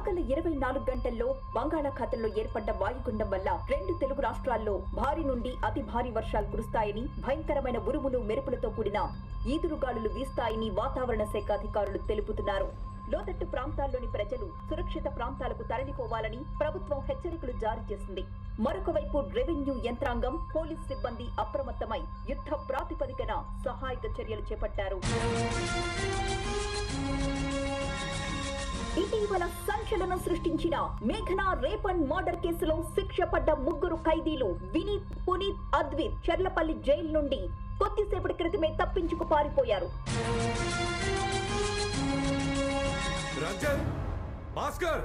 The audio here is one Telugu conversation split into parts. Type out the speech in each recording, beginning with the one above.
రాగల ఇరవై నాలుగు గంటల్లో బంగాళాఖాతంలో ఏర్పడ్డ వాయుగుండం వల్ల రెండు తెలుగు రాష్ట్రాల్లో భారీ నుండి అతి భారీ వర్షాలు కురుస్తాయని భయంకరమైన ఉరుములు మెరుపులతో కూడిన ఈదురుగాలులు వీస్తాయని వాతావరణ శాఖ అధికారులు తెలుపుతున్నారు లోతట్టు ప్రాంతాల్లోని ప్రజలు సురక్షిత ప్రాంతాలకు తరలిపోవాలని ప్రభుత్వం హెచ్చరికలు జారీ చేసింది మరొక వైపు రెవెన్యూ యంత్రాంగం పోలీస్ సిబ్బంది అప్రమత్తమై యుద్ధ ప్రాతిపదికన సహాయక చర్యలు చేపట్టారు ఇటీవల సంచలనం సృష్టించిన మేఘనా రేప్ అండ్ మర్డర్ కేసులో శిక్ష పడ్డ ముగ్గురు ఖైదీలు వినీత్ పునీత్ అద్విత్ చెర్లపల్లి జైలు నుండి కొద్దిసేపటి క్రితమే తప్పించుకు పారిపోయారు రంజన్ భాస్కర్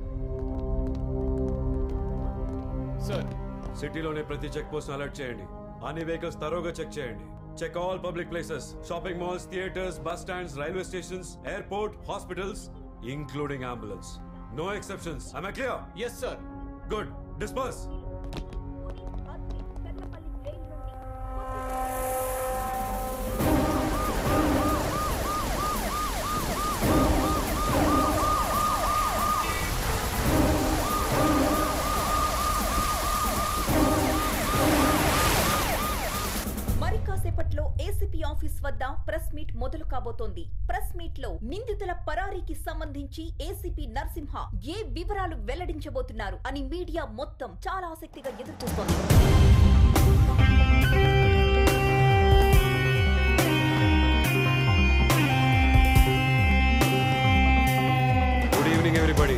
సార్ సిటీలోని ప్రతి చెక్ పోస్ట్ అలర్ట్ చేయండి అన్ని వెహికల్స్ తరోగా చెక్ చేయండి check all public places shopping malls theatres bus stands railway stations airport hospitals including ambulance no exceptions I clear yes sir good disperse Advith Cherlapally jail నుండి మరి కాసేపట్లో ఏసీపీ ఆఫీస్ వద్ద ప్రెస్ మీట్ మొదలు కాబోతోంది ప్రెస్ మీట్ లో నిందితుల పరారీకి సంబంధించి ఏసీపీ నరసింహ ఏ వివరాలు వెల్లడించబోతున్నారు అని మీడియా మొత్తం చాలా ఆసక్తిగా ఎదురుచూస్తోంది గుడ్ ఈవినింగ్ ఎవ్రీబడి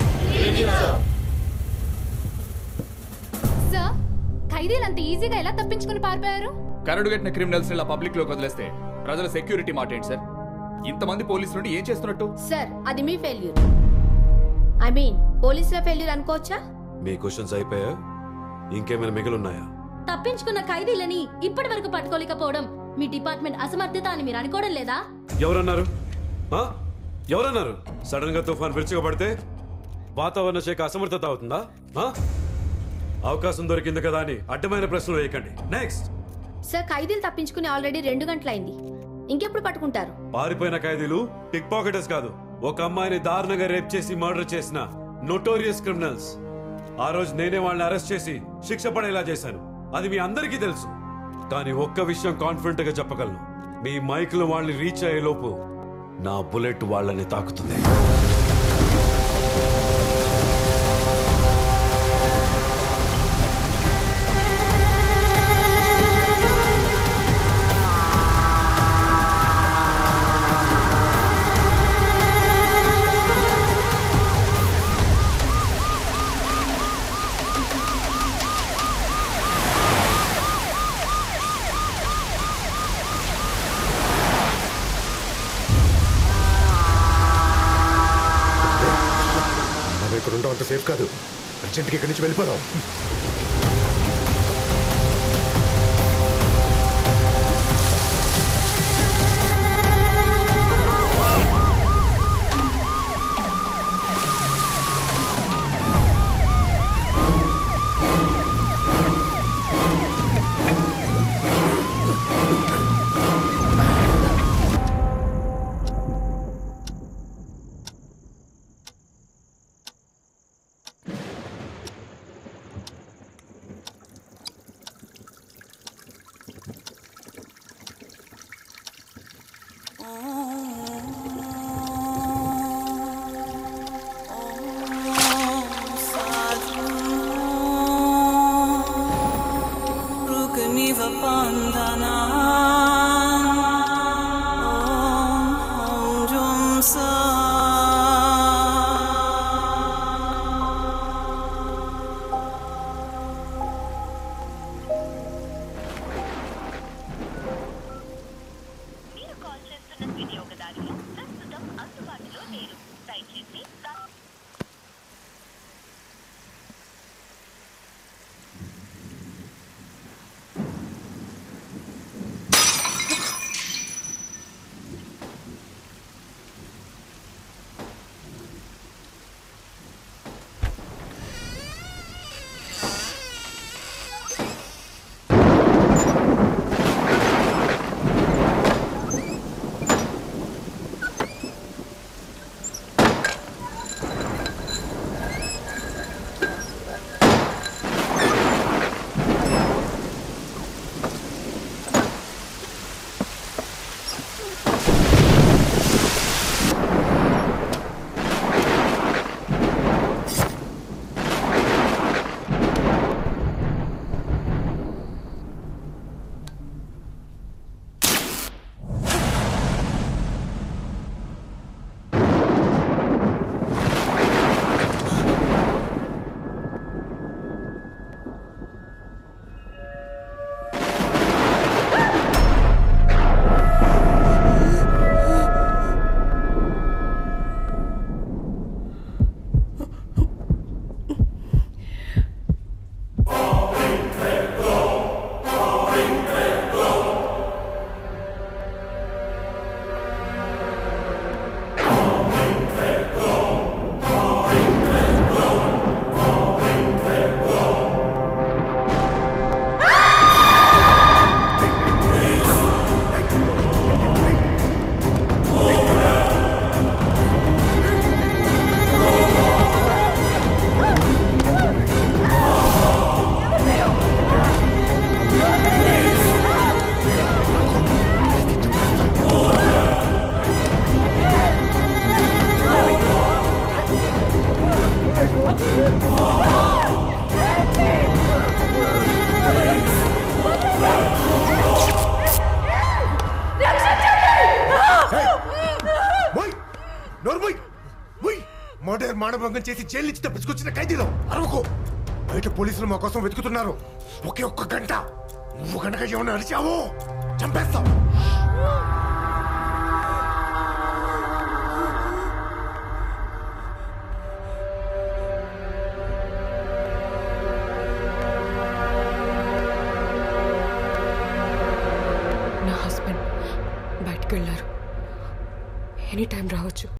సార్ ఖైదీలు అంత ఈజీగా ఎలా తప్పించుకుని పారిపోయారు కరడు కట్టిన క్రిమినల్స్ ఇలా పబ్లిక్ లోకి వదిలేస్తే ప్రజల సెక్యూరిటీ మాట ఏంటి సార్ ఇంతమంది పోలీసులు నుండి ఏం చేస్తున్నట్టు సార్ అది మీ ఫెయిల్యూర్ ఐ మీన్ పోలీసుల ఫెయిల్యూర్ అనుకోవచ్చా మీ క్వశ్చన్స్ అయిపోయా ఇంకేమైనా మిగిలిన్నాయా తప్పించుకున్న ఖైదీలని ఇప్పటి వరకు పట్టుకోలేకపోవడం మీ డిపార్ట్మెంట్ అసమర్థత అని మీరు అనుకోవడం లేదా ఎవరన్నారు ఆ? ఎవరన్నారు సడన్ గా తుఫాన్ విరుచుకుపడితే వాతావరణ శాఖ అసమర్థత అవుతుందా ఆ? అవకాశం దొరికింది కదా అని అడ్డమైన ప్రశ్నలు వేయకండి నెక్స్ట్ సార్ ఖైదీలు తప్పించుకుని ఆల్రెడీ రెండు గంటలైంది ఇంకెప్పుడు పట్టుకుంటారు పారిపోయిన ఖైదీలు టిక్ పాకెటర్స్ కాదు ఒక అమ్మాయిని దారుణంగా రేప్ చేసి మర్డర్ చేసిన నోటోరియస్ క్రిమినల్స్ ఆ రోజు నేనే వాళ్ళని అరెస్ట్ చేసి శిక్ష పడేలా చేశాను అది మీ అందరికీ తెలుసు కానీ ఒక్క విషయం కాన్ఫిడెంట్ గా చెప్పగలను మీ మైక్లు వాళ్ళని రీచ్ అయ్యే లోపు నా బుల్లెట్ వాళ్ళని తాకుతుంది మనం ఇక్కడ ఉండడం అంత సేఫ్ కాదు అర్జెంట్గా ఇక్కడి నుంచి వెళ్ళిపోదాం Rukniva Pandana Om Jum Sa మీరు కాల్ చేస్తున్న వినియోగదారులు ప్రస్తుతం అందుబాటులో లేరు దయచేసి కా- మానభంగం చేసి జైలు నుంచి తప్పించుకొచ్చిన ఖైదీలో అరవకు బయట పోలీసులు మా కోసం వెతుకుతున్నారు ఒకే ఒక్క గంట నువ్వు గనక ఏమైనా అరిచావో చంపేస్తాం నా హస్బెండ్ బయటికి వెళ్ళారు ఎనీ టైం రావచ్చు